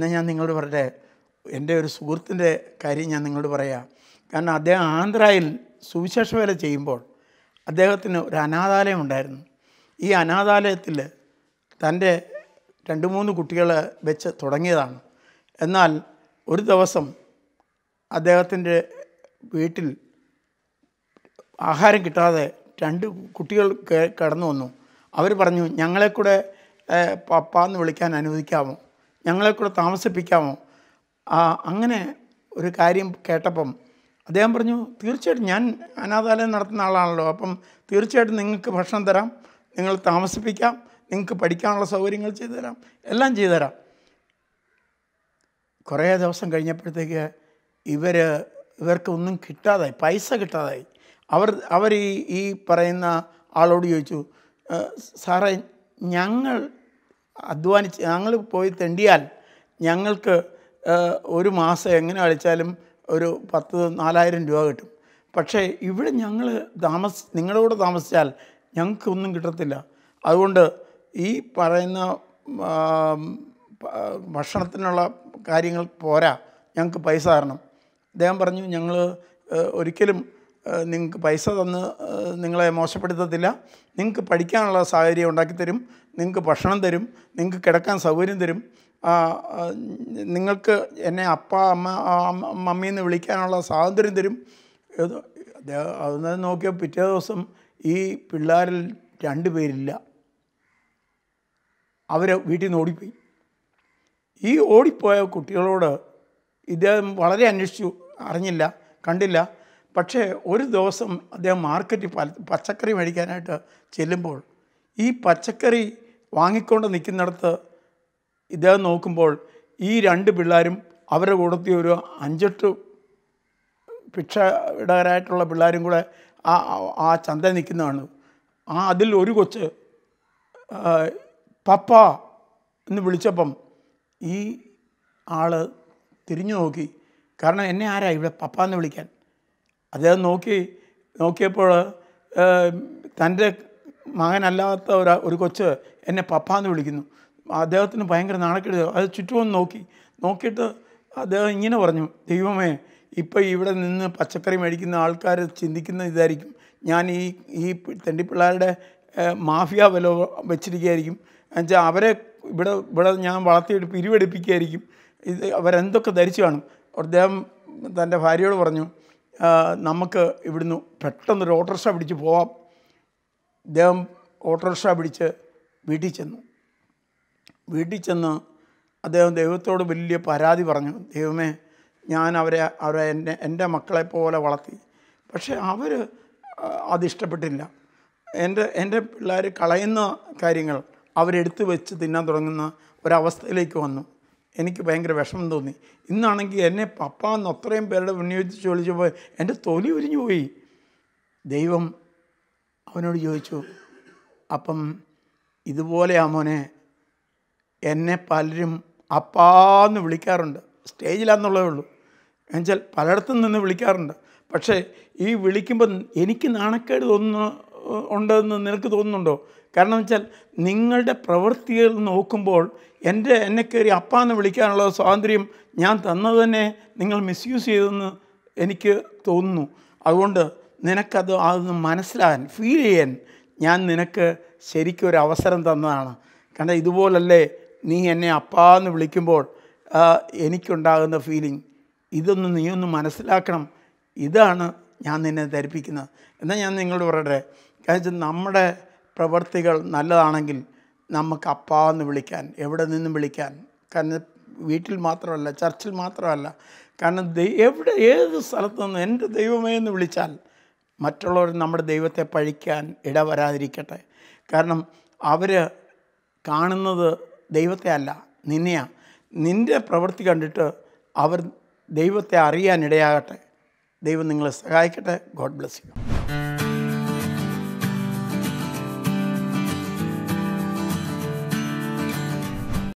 എന്നാൽ ഞാൻ നിങ്ങളോട് പറയട്ടെ എൻ്റെ ഒരു സുഹൃത്തിൻ്റെ കാര്യം ഞാൻ നിങ്ങളോട് പറയാം കാരണം അദ്ദേഹം ആന്ധ്രയിൽ സുവിശേഷ വേല ചെയ്യുമ്പോൾ അദ്ദേഹത്തിന് ഒരു അനാഥാലയം ഉണ്ടായിരുന്നു ഈ അനാഥാലയത്തിൽ തൻ്റെ രണ്ട് മൂന്ന് കുട്ടികളെ വെച്ച് തുടങ്ങിയതാണ് എന്നാൽ ഒരു ദിവസം അദ്ദേഹത്തിൻ്റെ വീട്ടിൽ ആഹാരം കിട്ടാതെ രണ്ട് കുട്ടികൾ കേ- കടന്നു വന്നു അവർ പറഞ്ഞു ഞങ്ങളെ കൂടെ ഏഹ്, പപ്പ എന്ന് വിളിക്കാൻ അനുവദിക്കാമോ ഞങ്ങളെ കൂടെ താമസിപ്പിക്കാമോ ആ, അങ്ങനെ ഒരു കാര്യം കേട്ടപ്പം അദ്ദേഹം പറഞ്ഞു തീർച്ചയായിട്ടും ഞാൻ അനാഥാലയം നടത്തുന്ന ആളാണല്ലോ അപ്പം തീർച്ചയായിട്ടും നിങ്ങൾക്ക് ഭക്ഷണം തരാം നിങ്ങൾ താമസിപ്പിക്കാം നിങ്ങൾക്ക് പഠിക്കാനുള്ള സൗകര്യങ്ങൾ ചെയ്തു തരാം എല്ലാം ചെയ്തു തരാം കുറേ ദിവസം കഴിഞ്ഞപ്പോഴത്തേക്ക് ഇവർ ഇവർക്കൊന്നും കിട്ടാതായി പൈസ കിട്ടാതായി അവർ അവർ ഈ ഈ പറയുന്ന ആളോട് ചോദിച്ചു "ഏ, സാറേ ഞങ്ങൾ അധ്വാനിച്ച് ഞങ്ങൾ പോയി തെണ്ടിയാൽ ഞങ്ങൾക്ക് ഏ, ഒരു മാസം എങ്ങനെ കളിച്ചാലും ഒരു പത്ത് നാലായിരം രൂപ കിട്ടും പക്ഷേ ഇവിടെ ഞങ്ങൾ താമസ നിങ്ങളുടെ കൂടെ താമസിച്ചാൽ ഞങ്ങൾക്കൊന്നും കിട്ടത്തില്ല അതുകൊണ്ട് ഈ പറയുന്ന ആം, പ- ഭക്ഷണത്തിനുള്ള കാര്യങ്ങൾ പോരാ ഞങ്ങൾക്ക് പൈസ തരണം അദ്ദേഹം പറഞ്ഞു ഞങ്ങൾ ഒരിക്കലും ഏഹ്, നിങ്ങൾക്ക് പൈസ തന്ന് ഏഹ്, നിങ്ങളെ മോശപ്പെടുത്തത്തില്ല നിങ്ങൾക്ക് പഠിക്കാനുള്ള സാഹചര്യം ഉണ്ടാക്കി തരും നിങ്ങൾക്ക് ഭക്ഷണം തരും നിങ്ങൾക്ക് കിടക്കാൻ സൗകര്യം തരും ആ, ആ, നിങ്ങൾക്ക് എന്നെ അപ്പ അമ്മ ആ, അമ്മ- മമ്മി എന്ന് വിളിക്കാനുള്ള സ്വാതന്ത്ര്യം തരും ഏത് അദ്ദേഹം അത് നോക്കിയാൽ പിറ്റേ ദിവസം ഈ പിള്ളേരിൽ രണ്ട് പേരില്ല അവർ വീട്ടിൽ നിന്ന് ഓടിപ്പോയി ഈ ഓടിപ്പോയ കുട്ടികളോട് ഇദ്ദേഹം വളരെ അന്വേഷിച്ചു അറിഞ്ഞില്ല കണ്ടില്ല പക്ഷേ ഒരു ദിവസം അദ്ദേഹം മാർക്കറ്റിൽ പ- പച്ചക്കറി മേടിക്കാനായിട്ട് ചെല്ലുമ്പോൾ ഈ പച്ചക്കറി വാങ്ങിക്കൊണ്ട് നിൽക്കുന്നിടത്ത് ഇദ്ദേഹം നോക്കുമ്പോൾ ഈ രണ്ട് പിള്ളേരും അവരുടെ കൂടത്തിൽ ഒരു അഞ്ചെട്ട് ഭിക്ഷയിടകരായിട്ടുള്ള പിള്ളേരും കൂടെ ആ ആ- ആ ചന്ത നിൽക്കുന്നതാണ് ആ അതിൽ ഒരു കൊച്ച് ആ, പപ്പ എന്ന് വിളിച്ചപ്പം ഈ ആൾ തിരിഞ്ഞു നോക്കി കാരണം എന്നെ ആരാ ഇവിടെ പപ്പ എന്ന് വിളിക്കാൻ അദ്ദേഹം നോക്കി നോക്കിയപ്പോൾ തൻ്റെ മകനല്ലാത്ത ഒരു ഒരു കൊച്ച് എന്നെ പപ്പ എന്ന് വിളിക്കുന്നു അദ്ദേഹത്തിന് ഭയങ്കര നാണക്കേട് അത് ചുറ്റുമൊന്ന് നോക്കി നോക്കിയിട്ട് അദ്ദേഹം ഇങ്ങനെ പറഞ്ഞു ദൈവമേ ഇപ്പം ഇവിടെ നിന്ന് പച്ചക്കറി മേടിക്കുന്ന ആൾക്കാർ ചിന്തിക്കുന്ന ഇതായിരിക്കും ഞാൻ ഈ ഈ തെണ്ടിപ്പിള്ളേരുടെ ഏഹ്, മാഫിയ വില വെച്ചിരിക്കുകയായിരിക്കും എന്നുവെച്ചാൽ അവരെ ഇവിടെ ഇവിടെ ഞാൻ വളർത്തിയിട്ട് പിരിവെടുപ്പിക്കുകയായിരിക്കും ഇത് അവരെന്തൊക്കെ ധരിച്ചു കാണും അദ്ദേഹം തൻ്റെ ഭാര്യയോട് പറഞ്ഞു "ആ, നമുക്ക് ഇവിടുന്ന് പെട്ടെന്നൊരു ഓട്ടോറിക്ഷ പിടിച്ച് പോവാം അദ്ദേഹം ഓട്ടോറിക്ഷ പിടിച്ച് വീട്ടിൽ ചെന്നു വീട്ടിൽ ചെന്ന് അദ്ദേഹം ദൈവത്തോട് വലിയ പരാതി പറഞ്ഞു ദൈവമേ ഞാൻ അവരെ അവരെ എൻ്റെ എൻ്റെ മക്കളെ പോലെ വളർത്തി പക്ഷേ അവർ അതിഷ്ടപ്പെട്ടില്ല എൻ്റെ എൻ്റെ പിള്ളേർ കളയുന്ന കാര്യങ്ങൾ അവരെടുത്ത് വെച്ച് തിന്നാൻ തുടങ്ങുന്ന ഒരവസ്ഥയിലേക്ക് വന്നു എനിക്ക് ഭയങ്കര വിഷമം തോന്നി ഇന്നാണെങ്കിൽ എന്നെ പപ്പ എന്ന് അത്രയും പേരുടെ വിനിയോഗിച്ച് വിളിച്ചപ്പോൾ എൻ്റെ തൊലി ഉരിഞ്ഞു പോയി ദൈവം അവനോട് ചോദിച്ചു അപ്പം ഇതുപോലെയാ മോനെ എന്നെ പലരും അപ്പാന്ന് വിളിക്കാറുണ്ട് സ്റ്റേജിലാന്നുള്ളതേ ഉള്ളൂ എന്നുവെച്ചാൽ പലയിടത്തും നിന്ന് വിളിക്കാറുണ്ട് പക്ഷേ ഈ വിളിക്കുമ്പോൾ എനിക്ക് നാണക്കേട് തോന്നുന്നു ഉണ്ടെന്ന് നിനക്ക് തോന്നുന്നുണ്ടോ കാരണം വെച്ചാൽ നിങ്ങളുടെ പ്രവൃത്തികൾ നോക്കുമ്പോൾ എൻ്റെ എന്നെ കയറി അപ്പാന്ന് വിളിക്കാനുള്ള സ്വാതന്ത്ര്യം ഞാൻ തന്നത് തന്നെ നിങ്ങൾ മിസ്യൂസ് ചെയ്തെന്ന് എനിക്ക് തോന്നുന്നു അതുകൊണ്ട് നിനക്കത് അതൊന്ന് മനസ്സിലാകാൻ ഫീൽ ചെയ്യാൻ ഞാൻ നിനക്ക് ശരിക്കും ഒരു അവസരം തന്നതാണ് കാരണം ഇതുപോലല്ലേ നീ എന്നെ അപ്പാന്ന് വിളിക്കുമ്പോൾ ആ, എനിക്കുണ്ടാകുന്ന ഫീലിംഗ് ഇതൊന്ന് നീ ഒന്ന് മനസ്സിലാക്കണം ഇതാണ് ഞാൻ നിന്നെ ധരിപ്പിക്കുന്നത് എന്നാൽ ഞാൻ നിങ്ങളോട് പറയട്ടെ കാരണം വെച്ചാൽ നമ്മുടെ പ്രവർത്തികൾ നല്ലതാണെങ്കിൽ നമുക്ക് അപ്പാന്ന് വിളിക്കാൻ എവിടെ നിന്നും വിളിക്കാൻ കാരണം വീട്ടിൽ മാത്രമല്ല ചർച്ചിൽ മാത്രമല്ല കാരണം ദൈ- എവിടെ ഏത് സ്ഥലത്ത് നിന്ന് എൻ്റെ ദൈവമേ എന്ന് വിളിച്ചാൽ മറ്റുള്ളവർ നമ്മുടെ ദൈവത്തെ പഴിക്കാൻ ഇടവരാതിരിക്കട്ടെ കാരണം അവർ കാണുന്നത് ദൈവത്തെ അല്ല നിന്നെയാ നിൻ്റെ പ്രവൃത്തി കണ്ടിട്ട് അവർ ദൈവത്തെ അറിയാൻ ഇടയാകട്ടെ ദൈവം നിങ്ങളെ സഹായിക്കട്ടെ ഗോഡ് ബ്ലെസ് യു